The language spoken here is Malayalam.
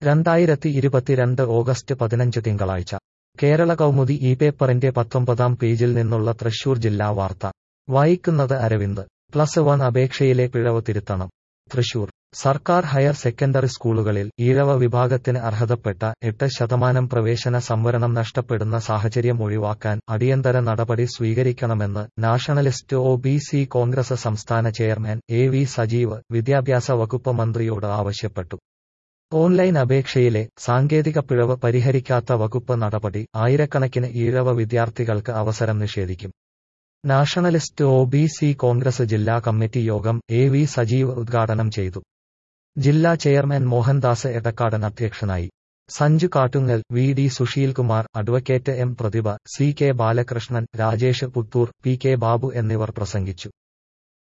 രണ്ടായിരത്തി ഇരുപത്തിരണ്ട് ഓഗസ്റ്റ് പതിനഞ്ച് തിങ്കളാഴ്ച കേരള കൗമുദി ഈ പേപ്പറിന്റെ പത്തൊമ്പതാം പേജിൽ നിന്നുള്ള തൃശൂർ ജില്ലാ വാർത്ത വായിക്കുന്നത് അരവിന്ദ് പ്ലസ് വൺ അപേക്ഷയിലെ പിഴവ് തിരുത്തണം തൃശൂർ സർക്കാർ ഹയർ സെക്കൻഡറി സ്കൂളുകളിൽ ഈഴവ വിഭാഗത്തിന് അർഹതപ്പെട്ട എട്ട് ശതമാനം പ്രവേശന സംവരണം നഷ്ടപ്പെടുന്ന സാഹചര്യം ഒഴിവാക്കാൻ അടിയന്തര നടപടി സ്വീകരിക്കണമെന്ന് nationalist O B C Congress സംസ്ഥാന ചെയർമാൻ എ വി സജീവ് വിദ്യാഭ്യാസ വകുപ്പ് മന്ത്രിയോട് ആവശ്യപ്പെട്ടു ഓൺലൈൻ അപേക്ഷയിലെ സാങ്കേതിക പിഴവ് പരിഹരിക്കാത്ത വകുപ്പ് നടപടി ആയിരക്കണക്കിന് ഈഴവ വിദ്യാർത്ഥികൾക്ക് അവസരം നിഷേധിക്കും nationalist O B C Congress ജില്ലാ കമ്മിറ്റി യോഗം എ വി സജീവ് ഉദ്ഘാടനം ചെയ്തു ജില്ലാ ചെയർമാൻ മോഹൻദാസ് എടക്കാടൻ അധ്യക്ഷനായി Sanju Kattungal V D Susheelkumar advocate M Prathibha C K Balakrishnan Rajesh Puthur P K Babu എന്നിവർ പ്രസംഗിച്ചു